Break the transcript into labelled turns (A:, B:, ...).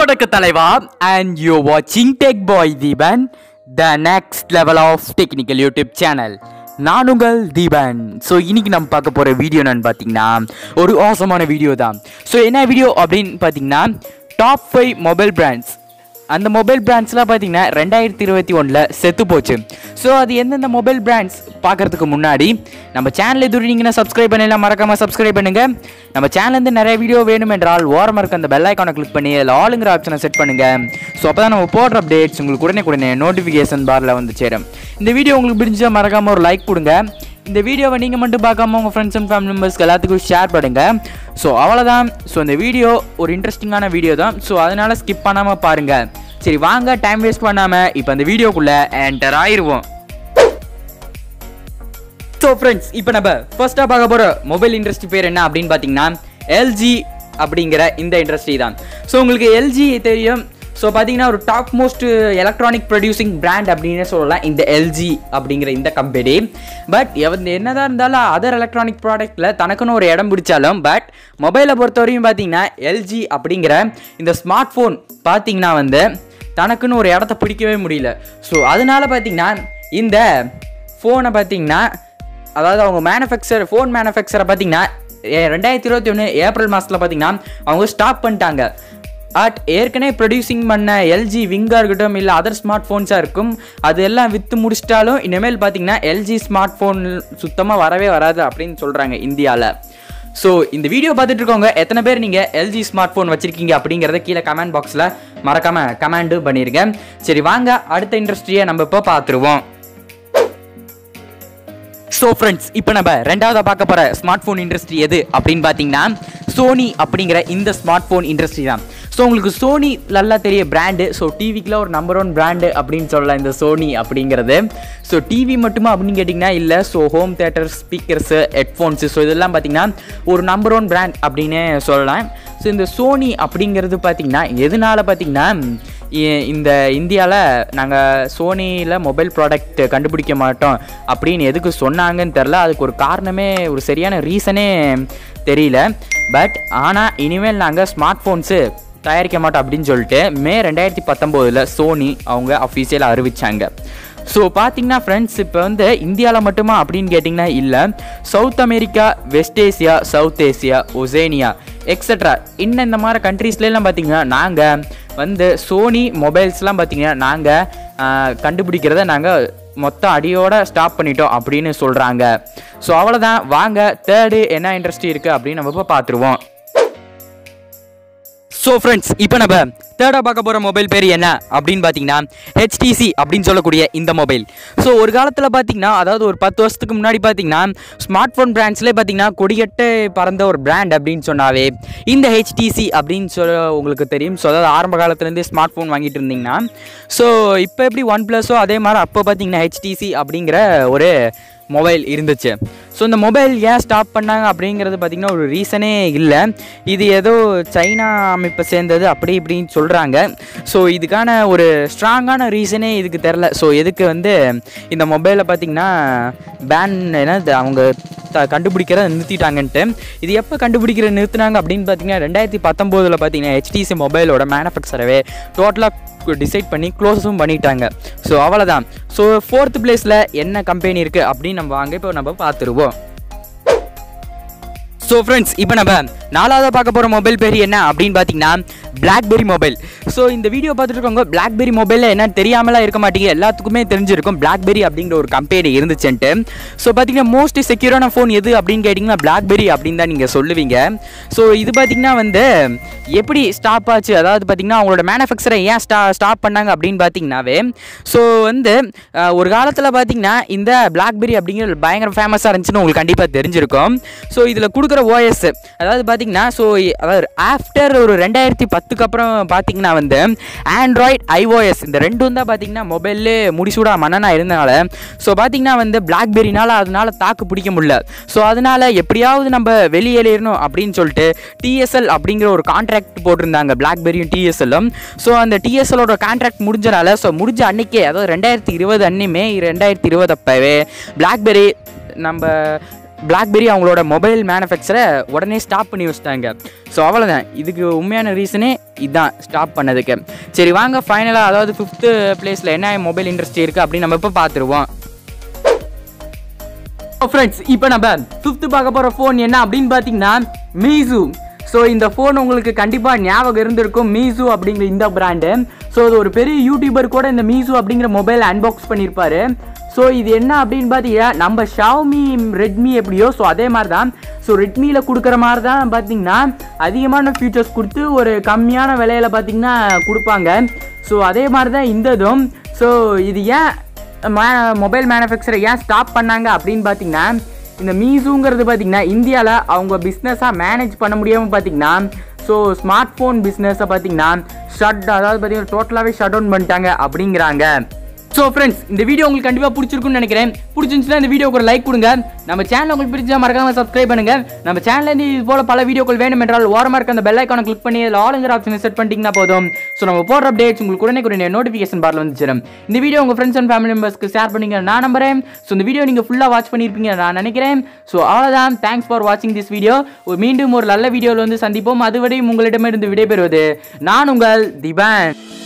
A: வணக்க தலைவா and you வாட்சிங் tech boy Deepan the next level of technical YouTube channel நான் உங்கள் தீபன் ஸோ இன்னைக்கு நம்ம பார்க்க போகிற வீடியோ என்னன்னு பார்த்தீங்கன்னா ஒரு ஆசமான வீடியோ தான் ஸோ என்ன வீடியோ அப்படின்னு பார்த்தீங்கன்னா டாப் ஃபைவ் மொபைல் பிராண்ட்ஸ் அந்த மொபைல் பிராண்ட்ஸ்லாம் பார்த்தீங்கன்னா ரெண்டாயிரத்தி இருபத்தி ஒன்றில் செத்து போச்சு ஸோ அது எந்தெந்த மொபைல் பிராண்ட்ஸ் பார்க்கறதுக்கு முன்னாடி நம்ம சேனல் எதுவும் நீங்கன்னா சப்ஸ்கிரைப் பண்ணலாம் மறக்காமல் சப்ஸ்கிரைப் பண்ணுங்க நம்ம சேனல்லேருந்து நிறைய வீடியோ வேணும் என்றால் ஓரமாக இருக்க அந்த பெல் ஐக்கானை கிளிக் பண்ணி அதில் ஆளுங்கிற ஆப்ஷனை செட் பண்ணுங்க ஸோ அப்போ தான் நம்ம போடுற அப்டேட்ஸ் உங்களுக்கு உடனே உடனே நோட்டிஃபிகேஷன் பாரில் வந்து சேரும் இந்த வீடியோ உங்களுக்கு பிடிச்சா மறக்காமல் ஒரு லைக் கொடுங்க இந்த வீடியோவை நீங்கள் மட்டும் பார்க்காம உங்கள் ஃப்ரெண்ட்ஸ் அண்ட் ஃபேமிலி மெம்பர்ஸ்க்கு எல்லாத்துக்கும் ஷேர் பண்ணுங்க ஸோ அவ்வளோதான் ஸோ இந்த வீடியோ ஒரு இன்ட்ரெஸ்டிங்கான வீடியோ தான் ஸோ அதனால் ஸ்கிப் பண்ணாமல் பாருங்கள் சரி வாங்க டைம் வேஸ்ட் பண்ணாமல் இப்போ அந்த வீடியோக்குள்ளே என்டர் ஆயிடுவோம் ஸோ ஃப்ரெண்ட்ஸ் இப்போ நம்ம ஃபர்ஸ்ட்டாக பார்க்க போகிற மொபைல் இண்டஸ்ட்ரி பேர் என்ன அப்படின்னு பார்த்தீங்கன்னா எல்ஜி அப்படிங்கிற இந்த இண்டஸ்ட்ரி தான் ஸோ உங்களுக்கு எல்ஜி தெரியும் ஸோ பார்த்தீங்கன்னா ஒரு top most electronic producing brand அப்படின்னு சொல்லலாம் இந்த எல்ஜி அப்படிங்கிற இந்த கம்பெனி பட் என்னதான் இருந்தாலும் அதர் எலக்ட்ரானிக் ப்ராடக்ட்டில் தனக்குன்னு ஒரு இடம் பிடிச்சாலும் பட் மொபைலை பொறுத்தவரையும் பார்த்தீங்கன்னா எல்ஜி அப்படிங்கிற இந்த ஸ்மார்ட் ஃபோன் பார்த்தீங்கன்னா வந்து தனக்குன்னு ஒரு இடத்த பிடிக்கவே முடியல ஸோ அதனால பார்த்தீங்கன்னா இந்த ஃபோனை பார்த்தீங்கன்னா அதாவது அவங்க மேனுஃபேக்சர் ஃபோன் மேனுஃபேக்சரை பார்த்தீங்கன்னா ஏ- ரெண்டாயிரத்தி இருபத்தி ஒன்று ஏப்ரல் மாதத்தில் பார்த்தீங்கன்னா அவங்க ஸ்டாப் பண்ணிட்டாங்க பட் ஏற்கனவே ப்ரொடியூசிங் பண்ண எல்ஜி விங்காக இருக்கட்டும் இல்லை அதர் ஸ்மார்ட் ஃபோன்ஸாக இருக்கும் அது எல்லாம் விற்று முடிச்சிட்டாலும் இனிமேல் பார்த்தீங்கன்னா எல்ஜி ஸ்மார்ட் ஃபோன் சுத்தமாக வரவே வராது அப்படின்னு சொல்கிறாங்க இந்தியாவில் ஸோ இந்த வீடியோ பார்த்துட்டு இருக்கவங்க எத்தனை பேர் நீங்கள் எல்ஜி ஸ்மார்ட் ஃபோன் வச்சிருக்கீங்க அப்படிங்கிறத கீழே கமெண்ட் பாக்ஸில் மறக்காமல் கமெண்ட்டு பண்ணிருங்க சரி வாங்க அடுத்த இண்டஸ்ட்ரியை நம்ம இப்போ பார்த்துருவோம் ஸோ ஃப்ரெண்ட்ஸ் இப்போ நம்ம ரெண்டாவதாக பார்க்க போகிற ஸ்மார்ட் ஃபோன் இண்டஸ்ட்ரி எது அப்படின்னு பார்த்தீங்கன்னா சோனி அப்படிங்கிற இந்த ஸ்மார்ட் ஃபோன் இண்டஸ்ட்ரி தான் ஸோ உங்களுக்கு சோனி நல்லா தெரிய பிராண்டு ஸோ டிவிக்குலாம் ஒரு நம்பர் ஒன் பிராண்டு அப்படின்னு சொல்லலாம் இந்த சோனி அப்படிங்கிறது ஸோ டிவி மட்டுமா அப்படின்னு கேட்டிங்கன்னா இல்லை so home theatre speakers headphones so இதெல்லாம் பார்த்தீங்கன்னா ஒரு நம்பர் ஒன் பிராண்ட் அப்படின்னு சொல்லலாம் ஸோ இந்த சோனி அப்படிங்கிறது பார்த்தீங்கன்னா எதனால பார்த்தீங்கன்னா இ- இந்த இந்தியாவில் நாங்கள் சோனியில் மொபைல் ப்ராடக்ட் கண்டுபிடிக்க மாட்டோம் அப்படின்னு எதுக்கு சொன்னாங்கன்னு தெரில அதுக்கு ஒரு காரணமே ஒரு சரியான ரீசனே தெரியல பட் ஆனால் இனிமேல் நாங்கள் ஸ்மார்ட் ஃபோன்ஸு தயாரிக்க மாட்டோம் அப்படின்னு சொல்லிட்டு மே ரெண்டாயிரத்தி பத்தொம்போதில் சோனி அவங்க அஃபீஷியலாக அறிவிச்சாங்க ஸோ பார்த்தீங்கன்னா ஃப்ரெண்ட்ஸ் இப்போ வந்து இந்தியாவில் மட்டுமா அப்படின்னு கேட்டிங்கன்னா இல்லை South America West Asia South Asia Oceania extra இன்னும் இந்த மாதிரி கண்ட்ரீஸ்லாம் பார்த்தீங்கன்னா நாங்கள் வந்து சோனி மொபைல்ஸ்லாம் பார்த்தீங்கன்னா நாங்கள் கண்டுபிடிக்கிறத நாங்கள் மொத்தம் அடியோட ஸ்டாப் பண்ணிட்டோம் அப்படின்னு சொல்கிறாங்க ஸோ அவ்வளோதான் வாங்க தேர்டு என்ன இண்டஸ்ட்ரி இருக்குது அப்படின்னு நம்ம இப்போ பார்த்துருவோம் ஸோ ஃப்ரெண்ட்ஸ் இப்போ நம்ம தேர்டாக பார்க்க போகிற மொபைல் பேர் என்ன அப்படின்னு பார்த்தீங்கன்னா ஹெச்டிசி அப்படின்னு சொல்லக்கூடிய இந்த மொபைல் ஸோ ஒரு காலத்தில் பார்த்தீங்கன்னா அதாவது ஒரு பத்து வருஷத்துக்கு முன்னாடி பார்த்தீங்கன்னா ஸ்மார்ட் ஃபோன் பிராண்ட்ஸ்லேயே பார்த்தீங்கன்னா கொடிகட்டு பறந்த ஒரு பிராண்ட் அப்படின்னு சொன்னாவே இந்த ஹெச்டிசி அப்படின்னு சொல்ல உங்களுக்கு தெரியும் ஸோ அதாவது ஆரம்ப காலத்துலேருந்தே ஸ்மார்ட் ஃபோன் வாங்கிட்டு இருந்தீங்கன்னா ஸோ இப்போ எப்படி ஒன் ப்ளஸோ அதே மாதிரி அப்போ பார்த்தீங்கன்னா ஹெச்டிசி அப்படிங்கிற ஒரு மொபைல் இருந்துச்சு ஸோ இந்த மொபைல் ஏன் ஸ்டாப் பண்ணாங்க அப்படிங்கிறது பார்த்திங்கன்னா ஒரு ரீசனே இல்லை இது ஏதோ சைனா அமைப்பை சேர்ந்தது அப்படி இப்படின்னு சொல்கிறாங்க ஸோ இதுக்கான ஒரு ஸ்ட்ராங்கான ரீசனே இதுக்கு தெரில ஸோ எதுக்கு வந்து இந்த மொபைலை பார்த்திங்கன்னா பேன் என்னது அவங்க த கண்டுபிடிக்கிறத நிறுத்திட்டாங்கன்ட்டு இது எப்போ கண்டுபிடிக்கிற நிறுத்துனாங்க அப்படின்னு பார்த்தீங்கன்னா ரெண்டாயிரத்தி பத்தொம்போதில் பார்த்தீங்கன்னா ஹெச்டிசி மொபைலோட மேனுஃபேக்சரவே டோட்டலாக டிசைட் பண்ணி க்ளோஸும் பண்ணிட்டாங்க ஸோ அவ்வளோதான் ஸோ ஃபோர்த் பிளேஸில் என்ன கம்பெனி இருக்குது அப்படின்னு நம்ம வாங்க இப்போ நம்ம பார்த்துருவோம் ஸோ ஃப்ரெண்ட்ஸ் இப்போ நம்ம நாலாவது பார்க்க போகிற மொபைல் பேர் என்ன அப்படின்னு பார்த்தீங்கன்னா பிளாக்பெரி மொபைல் ஸோ இந்த வீடியோ பார்த்துட்டு இருக்கவங்க பிளாக்பெரி மொபைலில் என்ன தெரியாமலாம் இருக்க மாட்டீங்க எல்லாத்துக்குமே தெரிஞ்சிருக்கும் பிளாக்பெரி அப்படிங்கிற ஒரு கம்பெனி இருந்துச்சுன்ட்டு ஸோ பார்த்தீங்கன்னா மோஸ்ட் செக்யூரான ஃபோன் எது அப்படின்னு கேட்டிங்கன்னா பிளாக்பெரி அப்படின்னு தான் நீங்கள் சொல்லுவீங்க ஸோ இது பார்த்தீங்கன்னா வந்து எப்படி ஸ்டாப் ஆச்சு அதாவது பார்த்தீங்கன்னா அவங்களோட மேனுஃபேக்சரை ஏன் ஸ்டா ஸ்டாப் பண்ணாங்க அப்படின்னு பார்த்தீங்கன்னாவே ஸோ வந்து அஹ், ஒரு காலத்தில் பார்த்தீங்கன்னா இந்த பிளாக்பெரி அப்படிங்கிற பயங்கர ஃபேமஸாக இருந்துச்சுன்னு உங்களுக்கு கண்டிப்பாக தெரிஞ்சிருக்கும் ஸோ இதில் கொடுக்குற ஓஎஸ் அதாவது பார்த்தீங்கன்னா ஸோ அதாவது ஆஃப்டர் ஒரு ரெண்டாயிரத்தி பத்துக்கு அப்புறம் பார்த்தீங்கன்னா வந்து ஆண்ட்ராய்ட் ஐஓஎஸ் இந்த ரெண்டும் தான் பார்த்தீங்கன்னா மொபைல்லே முடிசூடா மன்னனா இருந்தனால ஸோ பார்த்தீங்கன்னா வந்து பிளாக்பெரினால அதனால தாக்கு பிடிக்க முடியல ஸோ அதனால எப்படியாவது நம்ம வெளியேறிடணும் அப்படின்னு சொல்லிட்டு டிஎஸ்எல் அப்படிங்கிற ஒரு கான்ட்ராக்ட் போட்டிருந்தாங்க பிளாக்பெரியும் டிஎஸ்எல்லும் ஸோ அந்த டிஎஸ்எலோட கான்ட்ராக்ட் முடிஞ்சனால ஸோ முடிஞ்ச அன்னைக்கே அதாவது ரெண்டாயிரத்தி இருபது அன்னி மே ரெண்டாயிரத்தி இருபது அப்பவே பிளாக்பெரி நம்ம பிளாக்பெரி அவங்களோட மொபைல் மேனுஃபேக்சரை உடனே ஸ்டாப் பண்ணி வச்சிட்டாங்க ஸோ அவ்வளோதான் இதுக்கு உண்மையான ரீசனே இதுதான் ஸ்டாப் பண்ணதுக்கு சரி வாங்க ஃபைனலாக அதாவது ஃபிஃப்த்து பிளேஸில் என்ன மொபைல் இண்டஸ்ட்ரி இருக்குது அப்படின்னு நம்ம இப்போ பார்த்துருவோம் ஃப்ரெண்ட்ஸ் இப்போ நம்ம ஃபிஃப்த்து பார்க்க போகிற ஃபோன் என்ன அப்படின்னு பார்த்தீங்கன்னா மீசு ஸோ இந்த ஃபோன் உங்களுக்கு கண்டிப்பாக ஞாபகம் இருந்திருக்கும் மீசு அப்படிங்கிற இந்த பிராண்டு ஸோ இது ஒரு பெரிய யூடியூபர் கூட இந்த மீசு அப்படிங்கிற மொபைல் அன்பாக்ஸ் பண்ணியிருப்பாரு ஸோ இது என்ன அப்படின்னு பார்த்தீங்கன்னா நம்ம ஷாமி ரெட்மி எப்படியோ ஸோ அதே மாதிரி தான் ஸோ ரெட்மியில் கொடுக்குற மாதிரி தான் பார்த்தீங்கன்னா அதிகமான ஃபீச்சர்ஸ் கொடுத்து ஒரு கம்மியான விலையில பார்த்தீங்கன்னா கொடுப்பாங்க ஸோ அதே மாதிரி தான் இந்த இதுவும் ஸோ இது ஏன் மொபைல் மேனுஃபேக்சரை ஏன் ஸ்டாப் பண்ணாங்க அப்படின்னு பார்த்தீங்கன்னா இந்த மீஸுங்கிறது பார்த்தீங்கன்னா இந்தியாவில் அவங்க பிஸ்னஸாக மேனேஜ் பண்ண முடியாமல் பார்த்தீங்கன்னா ஸோ ஸ்மார்ட் ஃபோன் பிஸ்னஸை பார்த்தீங்கன்னா ஷட் அதாவது பார்த்தீங்கன்னா டோட்டலாகவே ஷட் டவுன் பண்ணிட்டாங்க அப்படிங்கிறாங்க ஸோ ஃப்ரெண்ட்ஸ் இந்த வீடியோ உங்களுக்கு கண்டிப்பாக பிடிச்சிருக்குன்னு நினைக்கிறேன் பிடிச்சிருந்துச்சுன்னா இந்த வீடியோக்கு ஒரு லைக் கொடுங்க நம்ம சேனல் உங்களுக்கு பிடிச்சா மறக்காம சப்ஸ்கிரைப் பண்ணுங்க நம்ம சேனலில் இது போல பல வீடியோக்கள் வேணும் என்றால் ஓரமாக இருக்க அந்த பெல் ஐக்கானை கிளிக் பண்ணி அதில் ஆளுங்கிற ஆப்ஷனை செட் பண்ணிட்டீங்கன்னா போதும் ஸோ நம்ம போடுற அப்டேட்ஸ் உங்களுக்கு உடனே உடனே நோட்டிஃபிகேஷன் பார்ல வந்துச்சிடும் இந்த வீடியோ உங்கள் ஃப்ரெண்ட்ஸ் அண்ட் ஃபேமிலி மெம்பர்ஸ்க்கு ஷேர் பண்ணிங்க நான் நம்புறேன் ஸோ இந்த வீடியோ நீங்கள் ஃபுல்லாக வாட்ச் பண்ணியிருப்பீங்க நான் நினைக்கிறேன் ஸோ அவ்வளோதான் தேங்க்ஸ் ஃபார் வாட்சிங் திஸ் வீடியோ மீண்டும் ஒரு நல்ல வீடியோவில் வந்து சந்திப்போம் அதுவரையும் உங்களிடமிருந்து விடைபெறுவது நான் உங்கள் திபன்